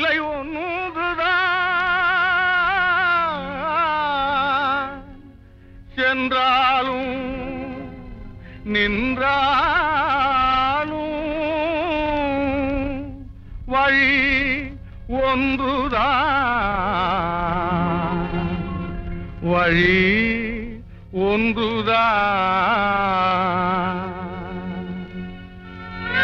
நிலை ஒன்றுதான் சென்றாலும் நின்றாலும் வழி ஒன்றுதான் வழி ஒன்றுதான்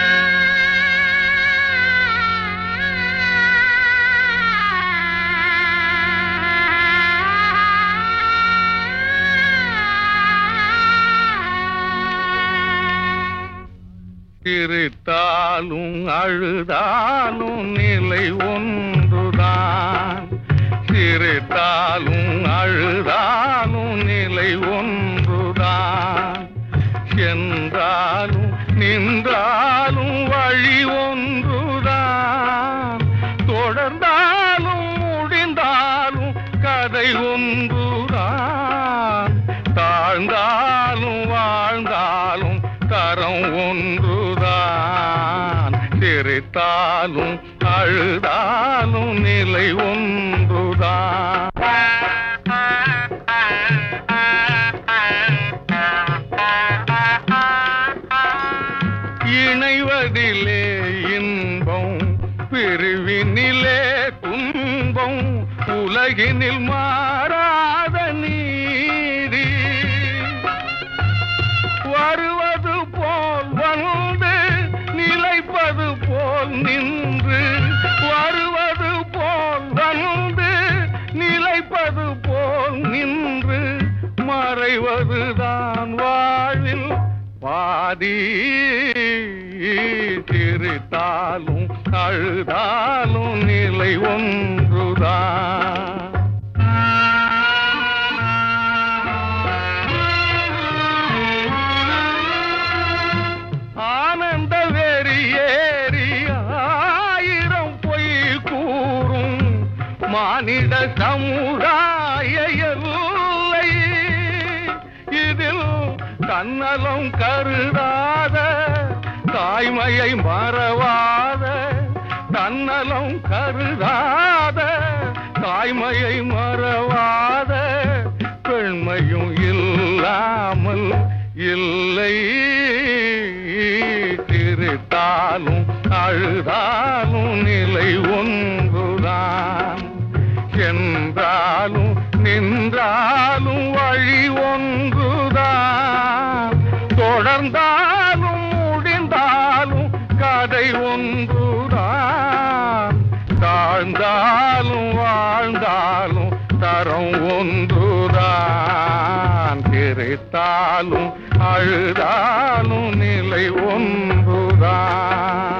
சிரித்தாலும் அழுதாலும் நிலை ஒன்றுதான் சிரித்தாலும் அழுதாலும் நிலை ஒன்றுதான் சென்றாலும் நின்றாலும் வழி ஒன்றுதான் தொடர்ந்தாலும் முடிந்தாலும் கதை ஒன்றுதான் தாழ்ந்தாலும் வாழ்ந்தாலும் தரம் ஒன்றுதான் சிரித்தாலும் அழுதாலும் நிலை ஒன்றுதான் இணைவதிலே இன்பம் பிரிவினிலே துன்பம் உலகினில் மாறாத நீதி வருவது போல் வந்து நிலைப்பது போல் நின்று வருவது போல் வந்து நிலைப்பது போல் நின்று மறைவதுதான் வாழ்வில் பாதி சிரித்தாலும் அழுதாலும் நிலை ஒன்றுதான் ஆனந்த வெறியேறி ஆயிரம் பொய் கூறும் மானிட சமுதாய எல்லை இதில் தன்னலம் கருதாத தாய்மையை மறவாத தன்னலம் கருதாத தாய்மையை மறவாத பெண்மையும் இல்லாமல் இல்லை சிரித்தாலும் அழுதாலும் நிலை ஒன்றுதான் சென்றாலும் நின்றாலும் வழி ஒன்றுதான் தொடர்ந்தாலும் முடிந்தாலும் கதை ஒன்றுதான் தாழ்ந்தாலும் வாழ்ந்தாலும் தரம் ஒன்றுதான் சிரித்தாலும் அழுதாலும் நிலை ஒன்றுதான்